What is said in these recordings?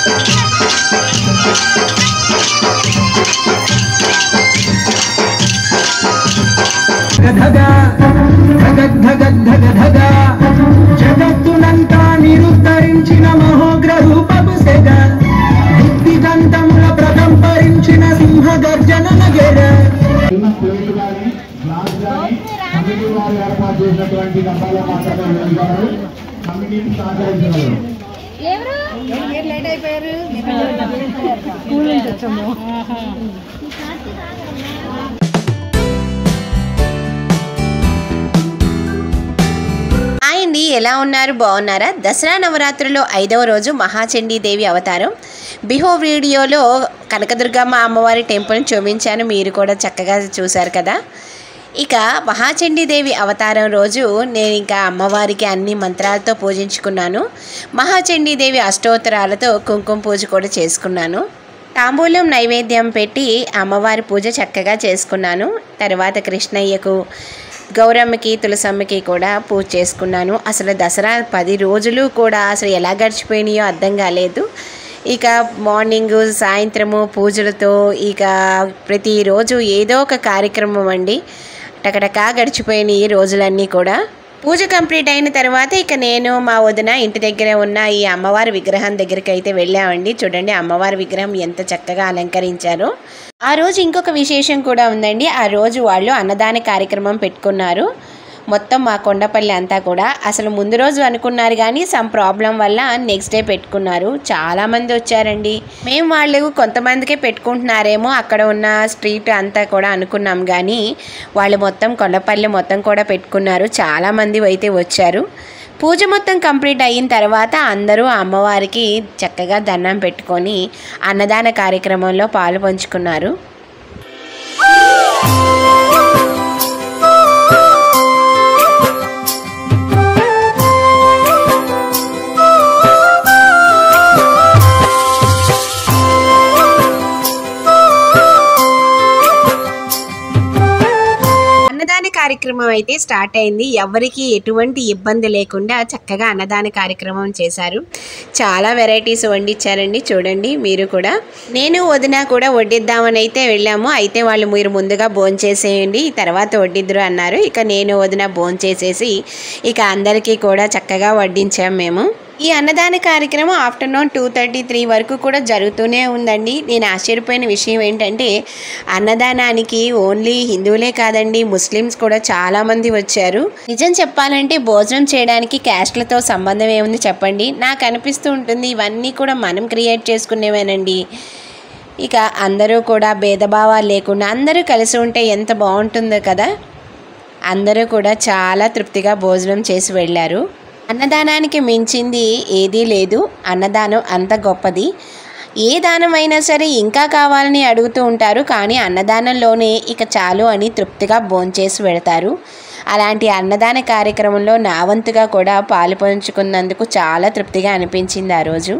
ధగ ధగ జగత్తునంతా నిరుద్ధరించిన మహోగ్రరూపపు సెగ బుద్ధిదంతముల ప్రకంపరించిన సింహ గర్జన నగెర చిన్న ప్లేట్ కానీ గ్లాస్ కానీ కమిటీ వారు ఏర్పాటు చేసినటువంటి డబ్బాలో మాత్రమే వెళ్ళగలరు కమిటీని సహకరించగలరు హాయ్ అండి ఎలా ఉన్నారు బాగున్నారా దసరా నవరాత్రిలో ఐదవ రోజు మహాచండీ దేవి అవతారం బిహో వీడియోలో కనకదుర్గమ్మ అమ్మవారి టెంపుల్ని చూపించాను మీరు కూడా చక్కగా చూశారు కదా ఇక మహాచండీ దేవి అవతారం రోజు నేను ఇంకా అమ్మవారికి అన్ని మంత్రాలతో పూజించుకున్నాను మహాచండీ దేవి అష్టోత్తరాలతో కుంకుమ పూజ కూడా చేసుకున్నాను తాంబూలం నైవేద్యం పెట్టి అమ్మవారి పూజ చక్కగా చేసుకున్నాను తర్వాత కృష్ణయ్యకు గౌరమ్మకి తులసమ్మకి కూడా పూజ చేసుకున్నాను అసలు దసరా పది రోజులు కూడా అసలు ఎలా గడిచిపోయినాయో అర్థం కాలేదు ఇక మార్నింగ్ సాయంత్రము పూజలతో ఇక ప్రతిరోజు ఏదో ఒక కార్యక్రమం అండి టకటకా గడిచిపోయినాయి ఈ రోజులన్నీ కూడా పూజ కంప్లీట్ అయిన తర్వాత ఇక నేను మా వదిన ఇంటి దగ్గర ఉన్న ఈ అమ్మవారి విగ్రహం దగ్గరికి అయితే వెళ్ళామండి చూడండి అమ్మవారి విగ్రహం ఎంత చక్కగా అలంకరించారో ఆ రోజు ఇంకొక విశేషం కూడా ఉందండి ఆ రోజు వాళ్ళు అన్నదాన కార్యక్రమం పెట్టుకున్నారు మొత్తం మా కొండపల్లి అంతా కూడా అసలు ముందు రోజు అనుకున్నారు కానీ సమ్ ప్రాబ్లం వల్ల నెక్స్ట్ డే పెట్టుకున్నారు చాలామంది వచ్చారండి మేము వాళ్ళు కొంతమందికే పెట్టుకుంటున్నారేమో అక్కడ ఉన్న స్ట్రీట్ అంతా కూడా అనుకున్నాం కానీ వాళ్ళు మొత్తం కొండపల్లి మొత్తం కూడా పెట్టుకున్నారు చాలామంది అయితే వచ్చారు పూజ మొత్తం కంప్లీట్ అయిన తర్వాత అందరూ అమ్మవారికి చక్కగా దండం పెట్టుకొని అన్నదాన కార్యక్రమంలో పాలు పంచుకున్నారు అన్నదాన కార్యక్రమం అయితే స్టార్ట్ అయింది ఎవరికి ఎటువంటి ఇబ్బంది లేకుండా చక్కగా అన్నదాన కార్యక్రమం చేశారు చాలా వెరైటీస్ వండిచ్చారండి చూడండి మీరు కూడా నేను వదిన కూడా వడ్డిద్దామని అయితే వెళ్ళాము అయితే వాళ్ళు మీరు ముందుగా భోంచేసేయండి తర్వాత వడ్డిద్దరు అన్నారు ఇక నేను వదిన భోంచేసేసి ఇక అందరికీ కూడా చక్కగా వడ్డించాం మేము ఈ అన్నదాన కార్యక్రమం ఆఫ్టర్నూన్ టూ థర్టీ త్రీ వరకు కూడా జరుగుతూనే ఉందండి నేను ఆశ్చర్యపోయిన విషయం ఏంటంటే అన్నదానానికి ఓన్లీ హిందువులే కాదండి ముస్లిమ్స్ కూడా చాలామంది వచ్చారు నిజం చెప్పాలంటే భోజనం చేయడానికి క్యాస్ట్లతో సంబంధం ఏముంది చెప్పండి నాకు అనిపిస్తూ ఉంటుంది ఇవన్నీ కూడా మనం క్రియేట్ చేసుకునేవేనండి ఇక అందరూ కూడా భేదభావాలు లేకుండా అందరూ కలిసి ఉంటే ఎంత బాగుంటుందో కదా అందరూ కూడా చాలా తృప్తిగా భోజనం చేసి వెళ్ళారు అన్నదానానికి మించింది ఏదీ లేదు అన్నదానం అంత గొప్పది ఏ దానమైనా సరే ఇంకా కావాలని అడుగుతూ ఉంటారు కానీ అన్నదానంలోనే ఇక చాలు అని తృప్తిగా భోంచేసి వెళతారు అలాంటి అన్నదాన కార్యక్రమంలో నా వంతుగా కూడా పాలు పంచుకున్నందుకు చాలా తృప్తిగా అనిపించింది ఆ రోజు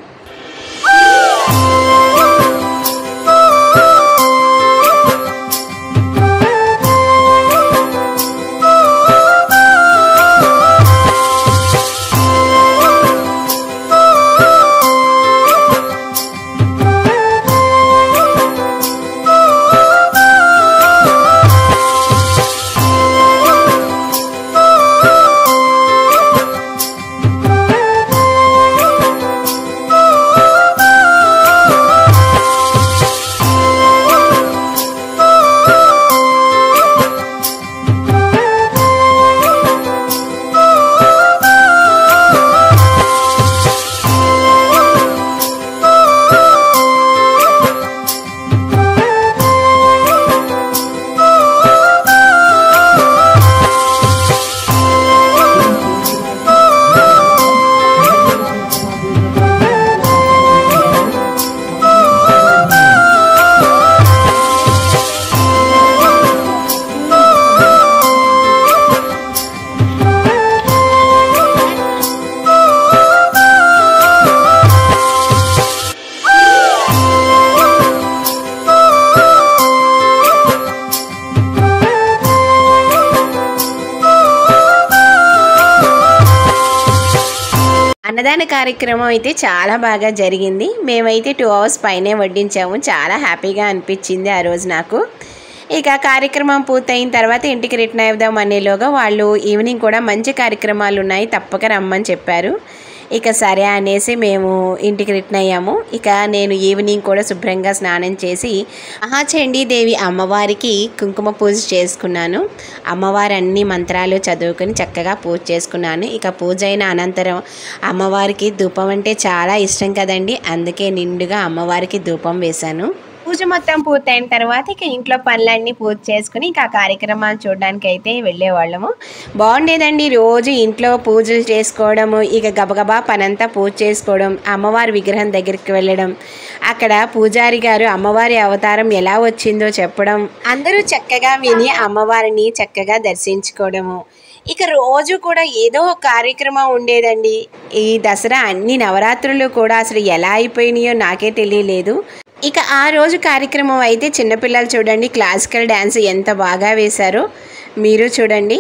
వడ్డించిన కార్యక్రమం అయితే చాలా బాగా జరిగింది మేమైతే టూ అవర్స్ పైనే వడ్డించాము చాలా హ్యాపీగా అనిపించింది ఆ రోజు నాకు ఇక కార్యక్రమం పూర్తయిన తర్వాత ఇంటికి రిటర్న్ అవుదాం అనేలోగా వాళ్ళు ఈవినింగ్ కూడా మంచి కార్యక్రమాలు ఉన్నాయి తప్పక రమ్మని చెప్పారు ఇక సరే అనేసి మేము ఇంటికి రిటర్న్ అయ్యాము ఇక నేను ఈవినింగ్ కూడా శుభ్రంగా స్నానం చేసి మహాచండీదేవి అమ్మవారికి కుంకుమ పూజ చేసుకున్నాను అమ్మవారి అన్ని మంత్రాలు చదువుకొని చక్కగా పూజ చేసుకున్నాను ఇక పూజ అయిన అనంతరం అమ్మవారికి ధూపం అంటే చాలా ఇష్టం కదండి అందుకే నిండుగా అమ్మవారికి ధూపం వేశాను పూజ మొత్తం పూర్తయిన తర్వాత ఇక ఇంట్లో పనులన్నీ పూర్తి చేసుకుని ఇక ఆ కార్యక్రమాలు చూడడానికి అయితే వెళ్ళేవాళ్ళము బాగుండేదండి రోజు ఇంట్లో పూజలు చేసుకోవడము ఇక గబగబా పనంతా పూజ చేసుకోవడం అమ్మవారి విగ్రహం దగ్గరికి వెళ్ళడం అక్కడ పూజారి గారు అమ్మవారి అవతారం ఎలా వచ్చిందో చెప్పడం అందరూ చక్కగా విని అమ్మవారిని చక్కగా దర్శించుకోవడము ఇక రోజు కూడా ఏదో ఒక కార్యక్రమం ఉండేదండి ఈ దసరా అన్ని నవరాత్రులు కూడా అసలు ఎలా అయిపోయినాయో నాకే తెలియలేదు ఇక ఆ రోజు కార్యక్రమం అయితే చిన్నపిల్లలు చూడండి క్లాసికల్ డ్యాన్స్ ఎంత బాగా వేశారో మీరు చూడండి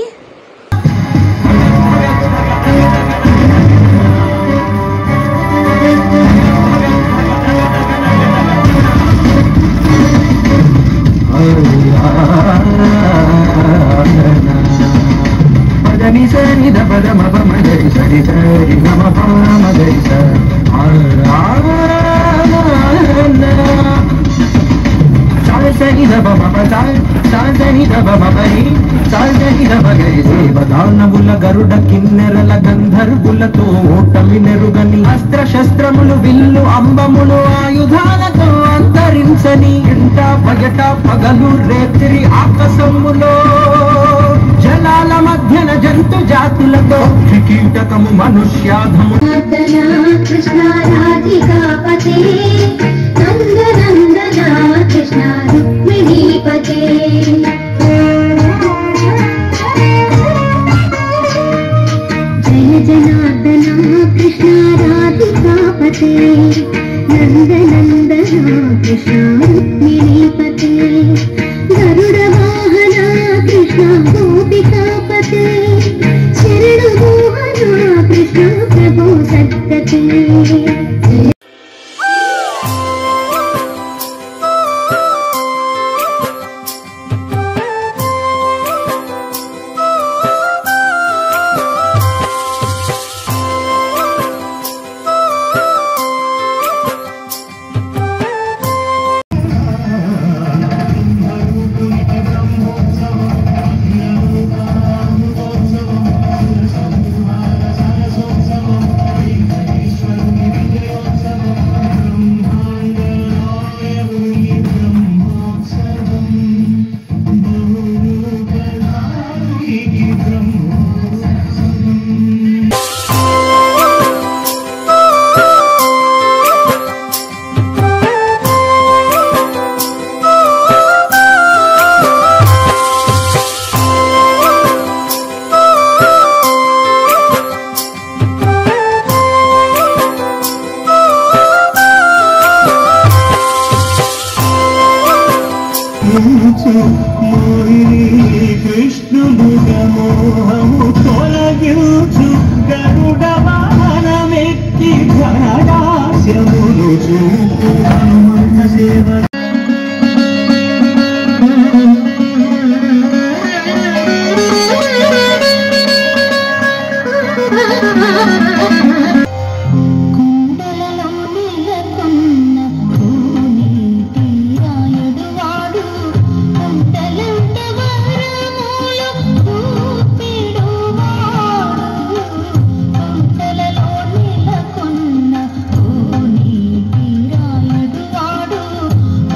పదని సరి ద పద మ ప మ గరి సరి సరి గ మ ప మ గరి స ఆ ఆ సాల్ సరి ద ప మ ప సాల్ సాల్ సరి ద ప మ ప రి సాల్ సరి ద ప గరి సే బదానముల గరుడ కిన్నెరల గంధర్వులతో ఓటమి నెరుగని అస్త్ర శస్త్రములు విల్లు అంబములు ఆయుధాలతో అంతరించని ఎంట బయట పగలు రేత్రి ఆకాశములో జలాల మధ్యన జంతు జాతులతో కీటకము మనుష్యాధము नर्दना कृष्ण राधिकापते नन्दनन्दना कृष्ण रुक्मिणीपते जय जनार्दना कृष्ण राधिकापते नन्दनन्दना कृष्ण रुक्मिणीपते गरुडवाहना कृष्ण गोपिकापते शरणमोहना कृष्ण प्रभो सद्गते కృష్ణుడుగా మోహము తొలగించు గరుడ వాహనమెక్కి ఘనదాస్యములు చూపు హనుమంత సేవ కుండలలో నెలకొన్న భూమి తీరాయుడు వాడు కుండలంట వరములు చూపిడు వాడు కుండలలో నెలకొన్న భూమి తీరాయుడు వాడు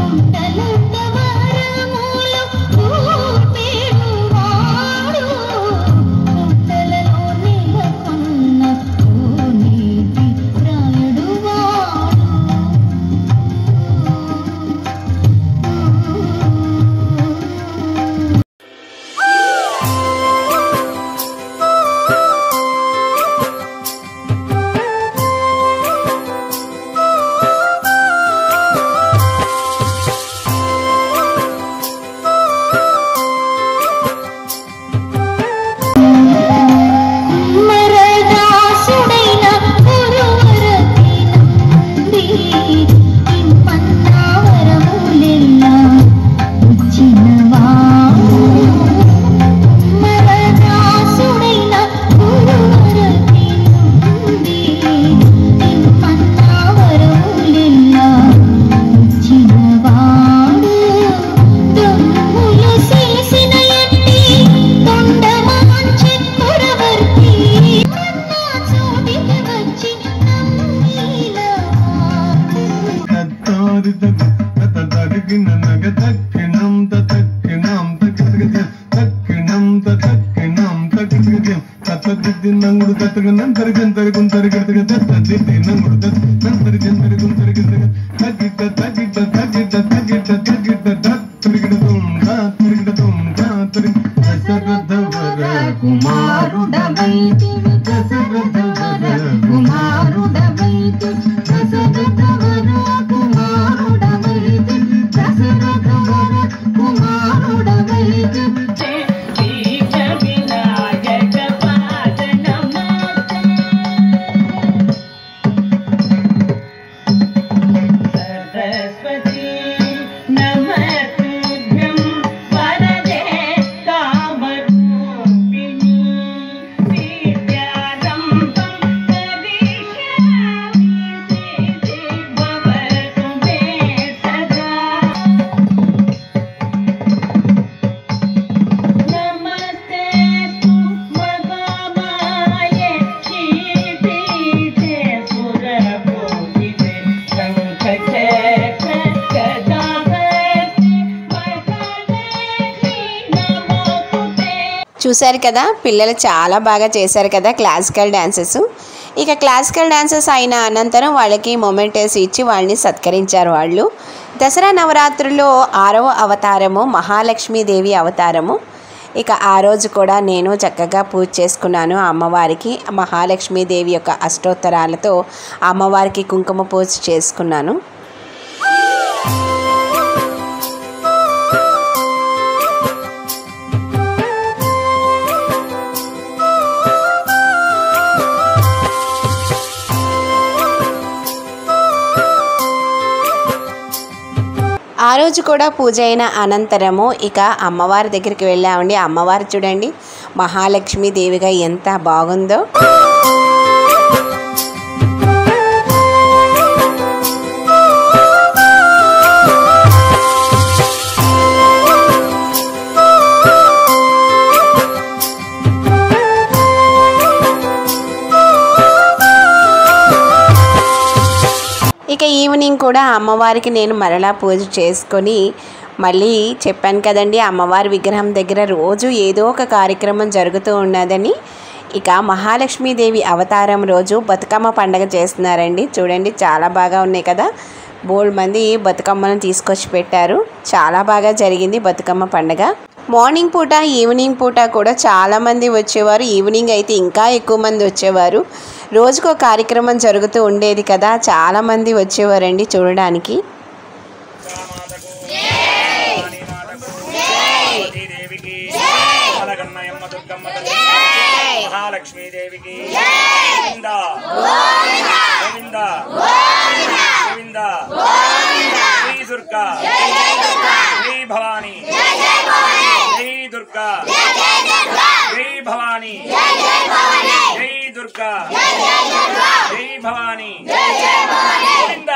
నాది తత తరిగిన నగ తక్కిణం తక్కిణం తక్కిన తక్కిణం తక్కిణం తక్కిన తత్తి నంగుడు తత్తగనం తరిగం తరిగం తరిగడతగ తత్తి నంగుడు తరిగం తరిగం తరిగడతగ తగిట తగిట తగిట తగిట తగిట తరిగడతం తరిగడతం తరి దశరథవర కుమారుడవైతి దశరథవర కుమారుడవైతి దశరథవర కుమారుడవైతి దశరథవర కుమారుడవైతి చూశారు కదా పిల్లలు చాలా బాగా చేశారు కదా క్లాసికల్ డాన్సెస్ ఇక క్లాసికల్ డాన్సెస్ అయిన అనంతరం వాళ్ళకి మొమెంటేస్ ఇచ్చి వాళ్ళని సత్కరించారు వాళ్ళు దసరా నవరాత్రుల్లో ఆరవ అవతారము మహాలక్ష్మీదేవి అవతారము ఇక ఆ రోజు కూడా నేను చక్కగా పూజ చేసుకున్నాను అమ్మవారికి మహాలక్ష్మీదేవి యొక్క అష్టోత్తరాలతో అమ్మవారికి కుంకుమ పూజ చేసుకున్నాను ఆ రోజు కూడా పూజ అయిన అనంతరము ఇక అమ్మవారి దగ్గరికి వెళ్ళామండి అమ్మవారు చూడండి మహాలక్ష్మి దేవిగా ఎంత బాగుందో ఇక ఈవినింగ్ కూడా అమ్మవారికి నేను మరలా పూజ చేసుకొని మళ్ళీ చెప్పాను కదండి అమ్మవారి విగ్రహం దగ్గర రోజు ఏదో ఒక కార్యక్రమం జరుగుతూ ఉన్నదని ఇక మహాలక్ష్మీదేవి అవతారం రోజు బతుకమ్మ పండగ చేస్తున్నారండి చూడండి చాలా బాగా ఉన్నాయి కదా బోల్డ్ మంది బతుకమ్మను తీసుకొచ్చి పెట్టారు చాలా బాగా జరిగింది బతుకమ్మ పండగ మార్నింగ్ పూట ఈవినింగ్ పూట కూడా చాలామంది వచ్చేవారు ఈవినింగ్ అయితే ఇంకా ఎక్కువ మంది వచ్చేవారు రోజుకో కార్యక్రమం జరుగుతూ ఉండేది కదా చాలామంది వచ్చేవారండి చూడడానికి దేవికి అలగన్నయమ్మ దుర్గమ్మ తల్లి మహాలక్ష్మీదేవికి గోవింద గోవింద గోవింద శ్రీ దుర్గా శ్రీ భవాని శ్రీ దుర్గా శ్రీ భవాని శ్రీ దుర్గా శ్రీ భవాని గోవింద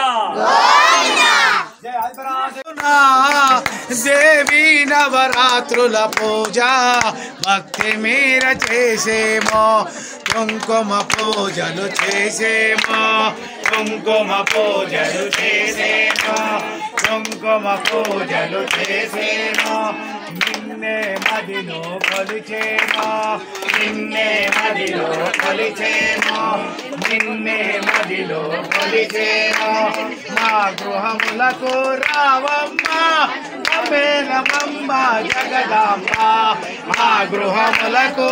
దేవి నవరాత్రుల పూజ భక్తి మీర చేసేమో కుంకుమ పూజలు చేసేమో కుంకుమ పూజలు చేసేమో కుంకుమ పూజలు చేసేమో నిన్నే మదిలో కొలిచేమో నిన్నే మదిలో కొలిచేమో నిన్నే మదిలో కొలిచేమో మా గృహములకు రావమ్మ మేనమమ్మ జగదాంబ మా గృహములకు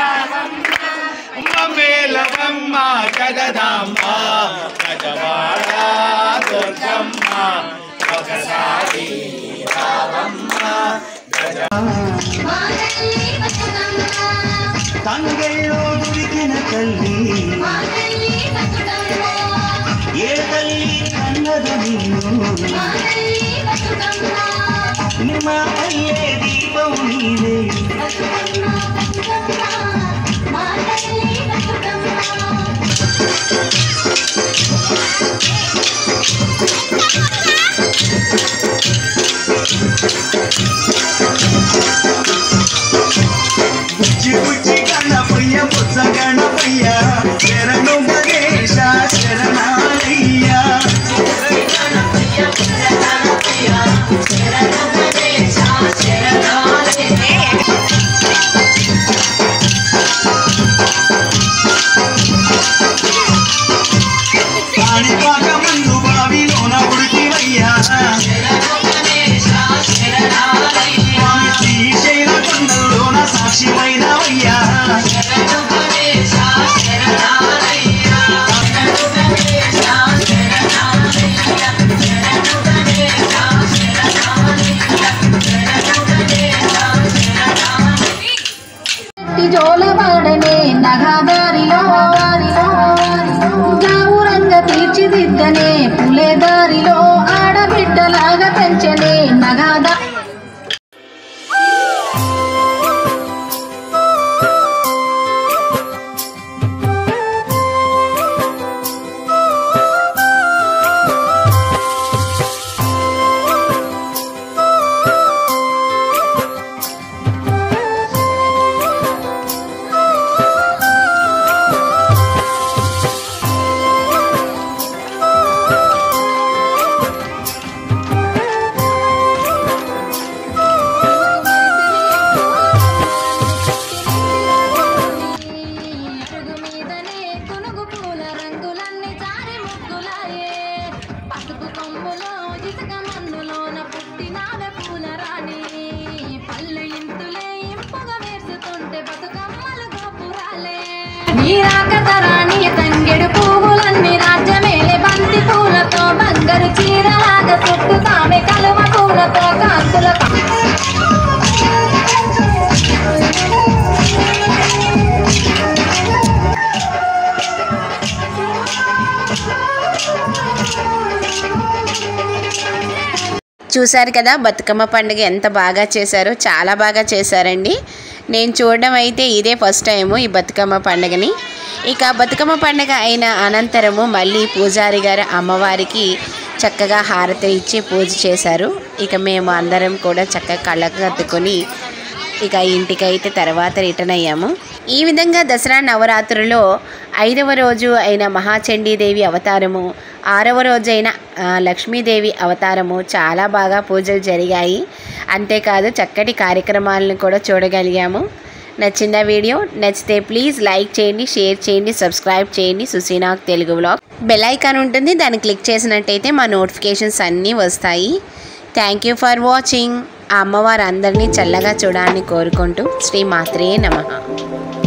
మేలవమ్మ జగదాంబ గజవాడ దుర్గమ్మ ఒకసారి రావమ్మ గజ మాతల్లి బతుకమ్మ తంగెళ్ళో ఉడికిన తల్లి మాతల్లి బతుకమ్మ ఏ తల్లి అన్నదు నిన్ను మాతల్లి బతుకమ్మ నిమ్మ అయ్యే దీపం నీవే బతుకమ్మ బతుకమ్మ మాతల్లి బతుకమ్మ బుజ్జి బుజ్జి గణపయ్య బుజ్జ గణపయ్య శరణు మహేశ శరణాలయ్య గణపయ్య పాకమందు బావిలోన ఉడికివయ్యా స్వామి శ్రీశైల కొండల్లోన సాక్షిమైనవయ్యా జోలవాడనే నగాదారిలో గావురంగ తీర్చిదిద్దనే పులే దారిలో ఆడబిడ్డలాగా పెంచనే నగాదా అడుగు మీదనే కొనుగు పూల రంగులన్నీ జారి ముగ్గులాయే పసుపు కొమ్ములో ఇసుక మన్నులోన పుట్టినావే పూల రాణి పల్లె ఇంతులే ఇంపుగా వేసుతుంటే బతుకమ్మలు గోపురాలే నీరాక తరాణి తంగెడు పువ్వులన్నీ రాజ్యమేలే బంతి పూలతో బంగారు చీరలాగా చుట్టూ తామె కలువ పూలతో కాంతుల చూశారు కదా బతుకమ్మ పండుగ ఎంత బాగా చేశారో చాలా బాగా చేశారండి నేను చూడడం అయితే ఇదే ఫస్ట్ టైము ఈ బతుకమ్మ పండుగని ఇక బతుకమ్మ పండుగ అయిన అనంతరము మళ్ళీ పూజారి గారు అమ్మవారికి చక్కగా హారతి ఇచ్చి పూజ చేశారు ఇక మేము అందరం కూడా చక్కగా కళ్ళకు కత్తుకొని ఇక ఇంటికైతే తర్వాత రిటర్న్ అయ్యాము ఈ విధంగా దసరా నవరాత్రులలో ఐదవ రోజు అయిన మహాచండీదేవి అవతారము ఆరవ రోజైన ఆ, లక్ష్మీదేవి అవతారము చాలా బాగా పూజలు జరిగాయి అంతేకాదు చక్కటి కార్యక్రమాలను కూడా చూడగలిగాము నచ్చిందా వీడియో నచ్చితే ప్లీజ్ లైక్ చేయండి షేర్ చేయండి సబ్స్క్రైబ్ చేయండి సుసీనాక్ తెలుగు వ్లాగ్ బెల్ ఐకాన్ ఉంటుంది దాన్ని క్లిక్ చేసినట్టయితే మా నోటిఫికేషన్స్ అన్నీ వస్తాయి థ్యాంక్ యూ ఫర్ వాచింగ్ ఆ అమ్మవారు అందరినీ చల్లగా చూడాలని కోరుకుంటూ శ్రీ మాత్రే నమః